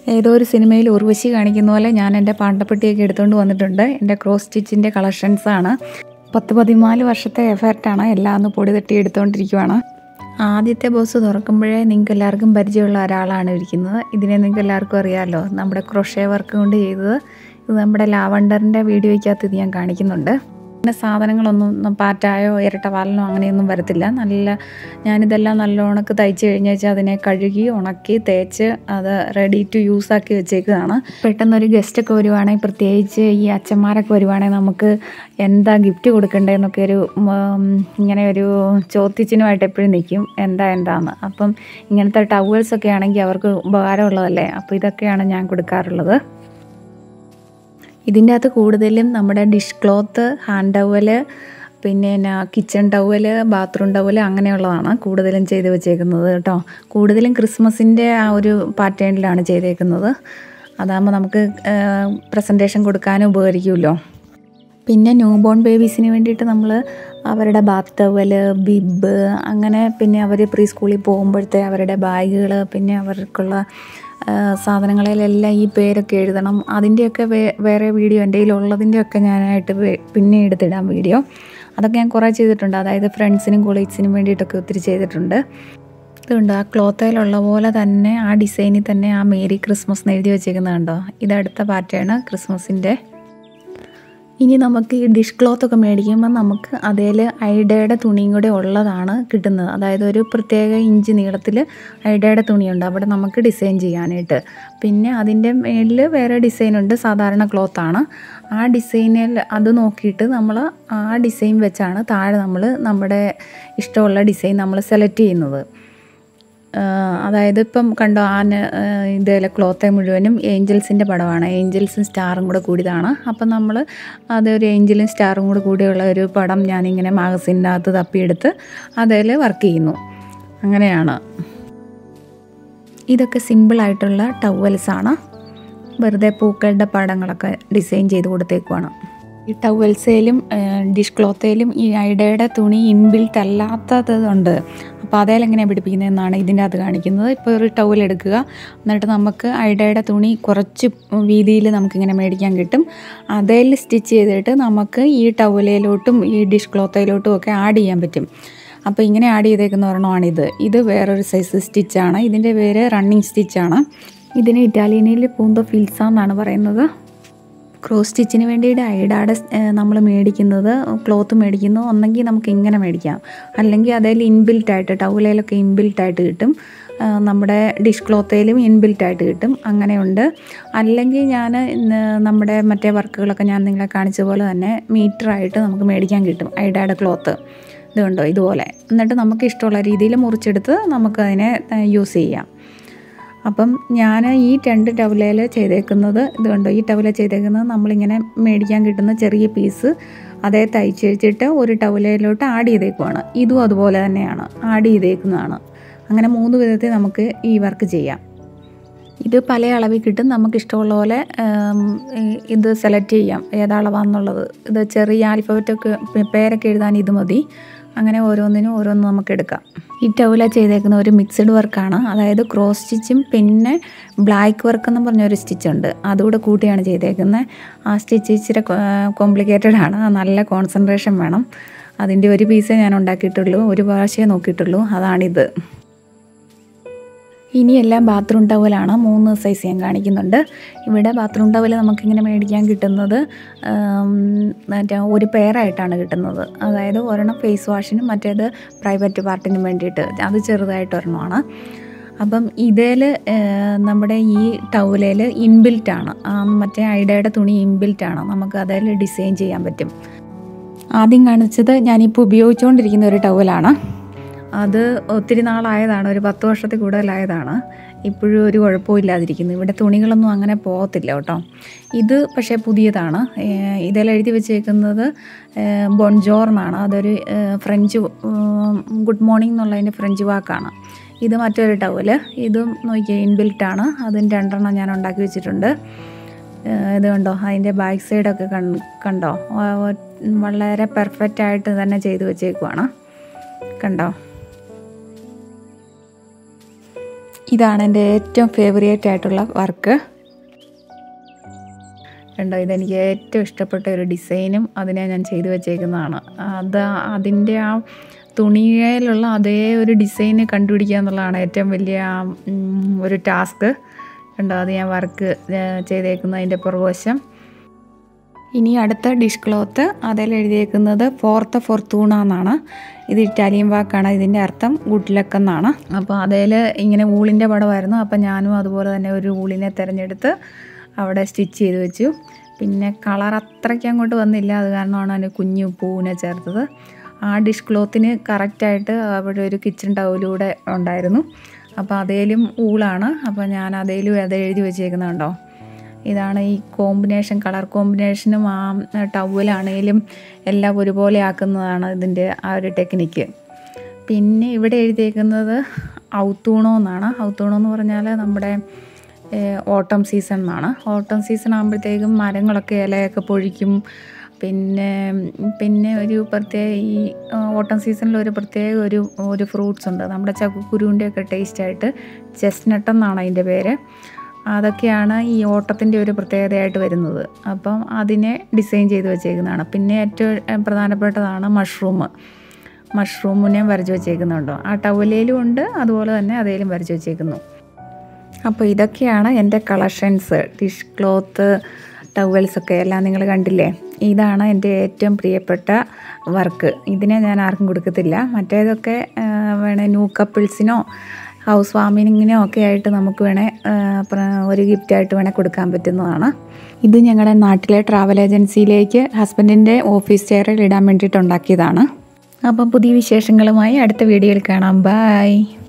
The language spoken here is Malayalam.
ഏതോ ഒരു സിനിമയിൽ ഉർവശി കാണിക്കുന്ന പോലെ ഞാൻ എൻ്റെ പാണ്ടപ്പെട്ടിയൊക്കെ എടുത്തുകൊണ്ട് വന്നിട്ടുണ്ട് എൻ്റെ ക്രോസ് സ്റ്റിച്ചിൻ്റെ കളക്ഷൻസാണ് പത്ത് പതിനാല് വർഷത്തെ എഫർട്ടാണ് എല്ലാം ഒന്ന് പൊടി തട്ടി എടുത്തുകൊണ്ടിരിക്കുവാണ് ആദ്യത്തെ ബോക്സ് തുറക്കുമ്പോഴേ നിങ്ങൾക്ക് എല്ലാവർക്കും പരിചയമുള്ള ഒരാളാണ് ഇരിക്കുന്നത് ഇതിനെ നിങ്ങൾക്ക് എല്ലാവർക്കും അറിയാമല്ലോ നമ്മുടെ ക്രൊഷേ വർക്ക് കൊണ്ട് ചെയ്തത് ഇത് നമ്മുടെ ലാവണ്ടറിൻ്റെ വീഡിയോയ്ക്കകത്ത് ഇത് ഞാൻ കാണിക്കുന്നുണ്ട് പിന്നെ സാധനങ്ങളൊന്നും പാറ്റായോ ഇരട്ടവാലനോ അങ്ങനെയൊന്നും വരത്തില്ല നല്ല ഞാനിതെല്ലാം നല്ല ഉണക്ക് തയ്ച്ച് കഴിഞ്ഞ് വെച്ചാൽ അതിനെ കഴുകി ഉണക്കി തേച്ച് അത് റെഡി ടു യൂസ് ആക്കി വെച്ചേക്കുന്നതാണ് പെട്ടെന്നൊരു ഗസ്റ്റൊക്കെ വരുവാണെങ്കിൽ പ്രത്യേകിച്ച് ഈ അച്ഛന്മാരൊക്കെ വരുവാണെങ്കിൽ നമുക്ക് എന്താ ഗിഫ്റ്റ് കൊടുക്കേണ്ടതെന്നൊക്കെ ഒരു ഉം, ഇങ്ങനെ ഒരു ചോദ്യചിഹ്നമായിട്ട് എപ്പോഴും നിൽക്കും എന്താ എന്താന്ന് അപ്പം ഇങ്ങനത്തെ ടവൽസൊക്കെ ആണെങ്കിൽ അവർക്ക് ഉപകാരമുള്ളതല്ലേ അപ്പോൾ ഇതൊക്കെയാണ് ഞാൻ കൊടുക്കാറുള്ളത് ഇതിൻ്റെ അകത്ത് കൂടുതലും നമ്മുടെ ഡിഷ് ക്ലോത്ത് ഹാൻഡ് ടവല് പിന്നെ എന്നാ കിച്ചൺ ടവല് ബാത്റൂം ടവല് അങ്ങനെയുള്ളതാണ് കൂടുതലും ചെയ്ത് വെച്ചേക്കുന്നത് കേട്ടോ കൂടുതലും ക്രിസ്മസിൻ്റെ ആ ഒരു പാറ്റേണിലാണ് ചെയ്തേക്കുന്നത് അതാകുമ്പോൾ നമുക്ക് പ്രസൻറ്റേഷൻ കൊടുക്കാനും ഉപകരിക്കുമല്ലോ പിന്നെ ന്യൂ ബോൺ ബേബീസിന് വേണ്ടിയിട്ട് നമ്മൾ അവരുടെ ബാത്ത് ടവല് ബിബ് അങ്ങനെ പിന്നെ അവർ പ്രീ സ്കൂളിൽ പോകുമ്പോഴത്തെ അവരുടെ ബാഗുകൾ പിന്നെ അവർക്കുള്ള ആ, സാധനങ്ങളിലെല്ലാം ഈ പേരൊക്കെ എഴുതണം അതിൻ്റെയൊക്കെ വേ വേറെ വീഡിയോ എൻ്റെ കയ്യിലുള്ളതിൻ്റെയൊക്കെ ഞാനായിട്ട് വേ- പിന്നെ എടുത്തിടാം വീഡിയോ അതൊക്കെ ഞാൻ കുറേ ചെയ്തിട്ടുണ്ട് അതായത് ഫ്രണ്ട്സിനും കൊളീഗ്സിനും വേണ്ടിയിട്ടൊക്കെ ഒത്തിരി ചെയ്തിട്ടുണ്ട് ഇതുണ്ട് ആ ക്ലോത്തയിലുള്ള പോലെ തന്നെ ആ ഡിസൈനിൽ തന്നെ ആ മേരി ക്രിസ്മസ് എന്ന് എഴുതി വെച്ചേക്കുന്നത് കണ്ടോ ഇത് അടുത്ത പാറ്റേൺ ക്രിസ്മസിൻ്റെ ഇനി നമുക്ക് ഈ ഡിഷ് ക്ലോത്ത് ഒക്കെ മേടിക്കുമ്പോൾ നമുക്ക് അതിൽ ഐഡയുടെ തുണിയും കൂടെ ഉള്ളതാണ് കിട്ടുന്നത് അതായത് ഒരു പ്രത്യേക ഇഞ്ച് നീളത്തിൽ ഐഡയുടെ തുണിയുണ്ട് അവിടെ നമുക്ക് ഡിസൈൻ ചെയ്യാനായിട്ട് പിന്നെ അതിൻ്റെ മേളിൽ വേറെ ഡിസൈൻ ഉണ്ട് സാധാരണ ക്ലോത്താണ് ആ ഡിസൈനിൽ അത് നോക്കിയിട്ട് നമ്മൾ ആ ഡിസൈൻ വെച്ചാണ് താഴെ നമ്മൾ നമ്മുടെ ഇഷ്ടമുള്ള ഡിസൈൻ നമ്മൾ സെലക്ട് ചെയ്യുന്നത് ആഹ് അതായത് ഇപ്പം കണ്ടോ ആന ഇതിലെ ക്ലോത്തെ മുഴുവനും ഏഞ്ചൽസിൻ്റെ പടമാണ് ഏഞ്ചൽസും സ്റ്റാറും കൂടെ കൂടിയതാണ് അപ്പം നമ്മൾ അതൊരു ഏഞ്ചലും സ്റ്റാറും കൂടെ കൂടിയുള്ള ഒരു പടം ഞാനിങ്ങനെ മാഗസിൻ്റെ അകത്ത് തപ്പിയെടുത്ത് അതിൽ വർക്ക് ചെയ്യുന്നു അങ്ങനെയാണ് ഇതൊക്കെ സിമ്പിളായിട്ടുള്ള ടവൽസാണ് വെറുതെ പൂക്കളുടെ പടങ്ങളൊക്കെ ഡിസൈൻ ചെയ്ത് കൊടുത്തേക്കുവാണ് ഈ ടവൽസയിലും ഡിഷ് ക്ലോത്തയിലും ഈ ഐഡയുടെ തുണി ഇൻബിൽറ്റ് അല്ലാത്തതുണ്ട് അപ്പോൾ അതേലെങ്ങനെയാണ് പിടിപ്പിക്കുന്നതെന്നാണ് ഇതിൻ്റെ അകത്ത് കാണിക്കുന്നത് ഇപ്പോൾ ഒരു ടവൽ എടുക്കുക എന്നിട്ട് നമുക്ക് ഐഡയുടെ തുണി കുറച്ച് വീതിയിൽ നമുക്കിങ്ങനെ മേടിക്കാൻ കിട്ടും അതേൽ സ്റ്റിച്ച് ചെയ്തിട്ട് നമുക്ക് ഈ ടവലയിലോട്ടും ഈ ഡിഷ് ക്ലോത്തയിലോട്ടും ഒക്കെ ആഡ് ചെയ്യാൻ പറ്റും അപ്പോൾ ഇങ്ങനെ ആഡ് ചെയ്തേക്കുന്ന ഒരെണ്ണമാണിത് ഇത് വേറൊരു സൈസ് സ്റ്റിച്ചാണ് ഇതിൻ്റെ പേര് റണ്ണിങ് സ്റ്റിച്ചാണ് ഇതിന് ഇറ്റാലിയനിൽ പൂന്തോ ഫിൽസ എന്നാണ് പറയുന്നത് ക്രോസ് സ്റ്റിച്ചിന് വേണ്ടിയിട്ട് ഐഡാടെ നമ്മൾ മേടിക്കുന്നത് ക്ലോത്ത് മേടിക്കുന്നു ഒന്നെങ്കിൽ നമുക്ക് ഇങ്ങനെ മേടിക്കാം അല്ലെങ്കിൽ അതിൽ ഇൻബിൽറ്റ് ആയിട്ട് ടൗലയിലൊക്കെ ഇൻബിൽറ്റ് ആയിട്ട് കിട്ടും ആ, നമ്മുടെ ഡിഷ് ക്ലോത്തയിലും ഇൻബിൽറ്റ് ആയിട്ട് കിട്ടും അങ്ങനെയുണ്ട് അല്ലെങ്കിൽ ഞാൻ ഇന്ന് നമ്മുടെ മറ്റേ വർക്കുകളൊക്കെ ഞാൻ നിങ്ങളെ കാണിച്ച പോലെ തന്നെ മീറ്ററായിട്ട് നമുക്ക് മേടിക്കാൻ കിട്ടും ഐഡായുടെ ക്ലോത്ത് ഇതുണ്ടോ ഇതുപോലെ എന്നിട്ട് നമുക്ക് ഇഷ്ടമുള്ള രീതിയിൽ മുറിച്ചെടുത്ത് നമുക്കതിനെ യൂസ് ചെയ്യാം അപ്പം ഞാൻ ഈ രണ്ട് ടവലയിൽ ചെയ്തേക്കുന്നത് ഇത് കണ്ടോ ഈ ടവല ചെയ്തേക്കുന്നത് നമ്മളിങ്ങനെ മേടിക്കാൻ കിട്ടുന്ന ചെറിയ പീസ് അതേ തയ്ച്ചഴിച്ചിട്ട് ഒരു ടവലയിലോട്ട് ആഡ് ചെയ്തേക്കുവാണ് ഇതും അതുപോലെ തന്നെയാണ് ആഡ് ചെയ്തേക്കുന്നതാണ് അങ്ങനെ മൂന്ന് വിധത്തിൽ നമുക്ക് ഈ വർക്ക് ചെയ്യാം ഇത് പല അളവിൽ കിട്ടും നമുക്ക് ഇഷ്ടമുള്ള പോലെ ഉം, ഈ- ഇത് സെലക്ട് ചെയ്യാം ഏതളവാന്നുള്ളത് ഇത് ചെറിയ ആൽഫബറ്റൊക്കെ പേ- പേരൊക്കെ എഴുതാൻ ഇത് മതി അങ്ങനെ ഓരോന്നിനും ഓരോന്ന് നമുക്ക് എടുക്കാം ഈ ടൗല ചെയ്തേക്കുന്ന ഒരു മിക്സഡ് വർക്കാണ് അതായത് ക്രോസ് സ്റ്റിച്ചും പിന്നെ ബ്ലാക്ക് വർക്ക് എന്ന് പറഞ്ഞൊരു സ്റ്റിച്ചുണ്ട് അതുകൂടെ കൂട്ടിയാണ് ചെയ്തേക്കുന്നത് ആ സ്റ്റിച്ച് ഇച്ചിരി കോംപ്ലിക്കേറ്റഡ് ആണ് നല്ല കോൺസെൻട്രേഷൻ വേണം അതിൻ്റെ ഒരു പീസേ ഞാൻ ഉണ്ടാക്കിയിട്ടുള്ളൂ ഒരു പ്രാവശ്യമേ നോക്കിയിട്ടുള്ളൂ അതാണിത് ഇനിയെല്ലാം ബാത്റൂം ടവലാണ് മൂന്ന് സൈസ് ഞാൻ കാണിക്കുന്നുണ്ട് ഇവിടെ ബാത്റൂം ടവൽ നമുക്കിങ്ങനെ മേടിക്കാൻ കിട്ടുന്നത് ആം, മറ്റേ ഒരു പെയറായിട്ടാണ് കിട്ടുന്നത് അതായത് ഒരെണ്ണം ഫേസ് വാഷിനും മറ്റേത് പ്രൈവറ്റ് പാർട്ടിനും വേണ്ടിയിട്ട് അത് ചെറുതായിട്ട് ഒരെണ്ണമാണ് അപ്പം ഇതിൽ നമ്മുടെ ഈ ടൗലയിൽ ഇൻബിൽറ്റാണ് മറ്റേ ഐഡയുടെ തുണി ഇൻബിൽറ്റാണ് നമുക്ക് അതിൽ ഡിസൈൻ ചെയ്യാൻ പറ്റും ആദ്യം കാണിച്ചത് ഞാനിപ്പോൾ ഉപയോഗിച്ചുകൊണ്ടിരിക്കുന്ന ഒരു ടവലാണ് അത് ഒത്തിരി നാളായതാണ് ഒരു പത്ത് വർഷത്തിൽ കൂടുതലായതാണ് ഇപ്പോഴും ഒരു കുഴപ്പമില്ലാതിരിക്കുന്നു ഇവിടെ തുണികളൊന്നും അങ്ങനെ പോകത്തില്ല കേട്ടോ ഇത് പക്ഷേ പുതിയതാണ് ഏഹ് ഇതിൽ എഴുതി വെച്ചേക്കുന്നത് ഏഹ് ബോൺജോർ എന്നാണ് അതൊരു ഏഹ് ഫ്രഞ്ച് ഉം, ഗുഡ് മോർണിംഗ് എന്നുള്ളതിൻ്റെ ഫ്രഞ്ച് വാക്കാണ് ഇത് മറ്റൊരു ടവല് ഇതും നോക്കിയാൽ ഇൻബിൽറ്റാണ് അതും രണ്ടെണ്ണം ഞാൻ ഉണ്ടാക്കി വെച്ചിട്ടുണ്ട് ഏഹ് ഇത് കണ്ടോ അതിൻ്റെ ബാക്ക് സൈഡൊക്കെ കൺ കണ്ടോ വ- വ- വളരെ പെർഫെക്റ്റ് ആയിട്ട് തന്നെ ചെയ്തു വെച്ചേക്കുവാണ് കണ്ടോ ഇതാണ് എൻ്റെ ഏറ്റവും ഫേവറേറ്റ് ആയിട്ടുള്ള വർക്ക് കണ്ടോ ഇതെനിക്ക് ഏറ്റവും ഇഷ്ടപ്പെട്ട ഒരു ഡിസൈനും അതിനെ ഞാൻ ചെയ്തു വെച്ചേക്കുന്നതാണ് അത് അതിൻ്റെ ആ തുണിയിലുള്ള അതേ ഒരു ഡിസൈന് കണ്ടുപിടിക്കുക എന്നുള്ളതാണ് ഏറ്റവും വലിയ ആ, ഉം, ഒരു ടാസ്ക് കണ്ടോ അത് ഞാൻ വർക്ക് ചെയ്തേക്കുന്ന അതിൻ്റെ പുറകുവശം ഇനി അടുത്ത ഡിഷ് ക്ലോത്ത് അതിൽ എഴുതിയേക്കുന്നത് ഫോർത്ത് ഫോർത്തൂണ എന്നാണ് ഇത് ഇറ്റാലിയൻ വാക്കാണ് ഇതിൻ്റെ അർത്ഥം ഗുഡ് ലക്ക് എന്നാണ് അപ്പോൾ അതിൽ ഇങ്ങനെ ഊളിൻ്റെ പടമായിരുന്നു അപ്പോൾ ഞാനും അതുപോലെ തന്നെ ഒരു ഊളിനെ തിരഞ്ഞെടുത്ത് അവിടെ സ്റ്റിച്ച് ചെയ്ത് വെച്ചു പിന്നെ കളർ അത്രയ്ക്ക് അങ്ങോട്ട് വന്നില്ല അത് കാരണമാണ് അതിന് കുഞ്ഞു പൂവിനെ ചേർത്തത് ആ ഡിഷ് ക്ലോത്തിന് കറക്റ്റായിട്ട് അവിടെ ഒരു കിച്ചൺ ടൗലൂടെ ഉണ്ടായിരുന്നു അപ്പോൾ അതേലും ഊളാണ് അപ്പോൾ ഞാൻ അതേലും അത് എഴുതി വെച്ചേക്കുന്നുണ്ടോ ഇതാണ് ഈ കോമ്പിനേഷൻ കളർ കോമ്പിനേഷനും ആ ടവലാണേലും എല്ലാം ഒരുപോലെ ആക്കുന്നതാണ് ഇതിൻ്റെ ആ ഒരു ടെക്നിക്ക് പിന്നെ ഇവിടെ എഴുതിയേക്കുന്നത് ഔത്തൂണോ എന്നാണ് ഔത്തൂണോ എന്ന് പറഞ്ഞാൽ നമ്മുടെ ഓട്ടം സീസൺ എന്നാണ് ഓട്ടം സീസൺ ആകുമ്പോഴത്തേക്കും മരങ്ങളൊക്കെ ഇലയൊക്കെ പൊഴിക്കും പിന്നെ പിന്നെ ഒരു പ്രത്യേക ഈ ഓട്ടം സീസണിൽ ഒരു പ്രത്യേക ഒരു ഒരു ഫ്രൂട്ട്സ് ഉണ്ട് നമ്മുടെ ചക്കുക്കുരുവിൻ്റെ ഒക്കെ ടേസ്റ്റായിട്ട് ചെസ്നട്ട് എന്നാണ് അതിൻ്റെ പേര് അതൊക്കെയാണ് ഈ ഓട്ടത്തിൻ്റെ ഒരു പ്രത്യേകതയായിട്ട് വരുന്നത് അപ്പം അതിനെ ഡിസൈൻ ചെയ്ത് വെച്ചേക്കുന്നതാണ് പിന്നെ ഏറ്റവും ഏഹ്, പ്രധാനപ്പെട്ടതാണ് മഷ്റൂം മഷ്റൂമിനെ വരച്ച് വെച്ചേക്കുന്നുണ്ടോ ആ ടവലയിലും ഉണ്ട് അതുപോലെ തന്നെ അതേലും വരച്ച് വെച്ചേക്കുന്നു അപ്പോൾ ഇതൊക്കെയാണ് എൻ്റെ കളക്ഷൻസ് ഡിഷ് ക്ലോത്ത് ടവൽസ് ഒക്കെ എല്ലാം നിങ്ങൾ കണ്ടില്ലേ ഇതാണ് എൻ്റെ ഏറ്റവും പ്രിയപ്പെട്ട വർക്ക് ഇതിനെ ഞാൻ ആർക്കും കൊടുക്കത്തില്ല മറ്റേതൊക്കെ ആ, വേണേൽ ന്യൂ കപ്പിൾസിനോ ഹൗസ് വാമിങ്ങിനോ ഒക്കെ ആയിട്ട് നമുക്ക് വേണേൽ ആ, പ്ര- ഒരു ഗിഫ്റ്റായിട്ട് വേണേൽ കൊടുക്കാൻ പറ്റുന്നതാണ് ഇത് ഞങ്ങളുടെ നാട്ടിലെ ട്രാവൽ ഏജൻസിയിലേക്ക് ഹസ്ബൻഡിൻ്റെ ഓഫീസ് ചെയറിൽ ഇടാൻ വേണ്ടിയിട്ട് ഉണ്ടാക്കിയതാണ് അപ്പം പുതിയ വിശേഷങ്ങളുമായി അടുത്ത വീഡിയോയിൽ കാണാം ബായ്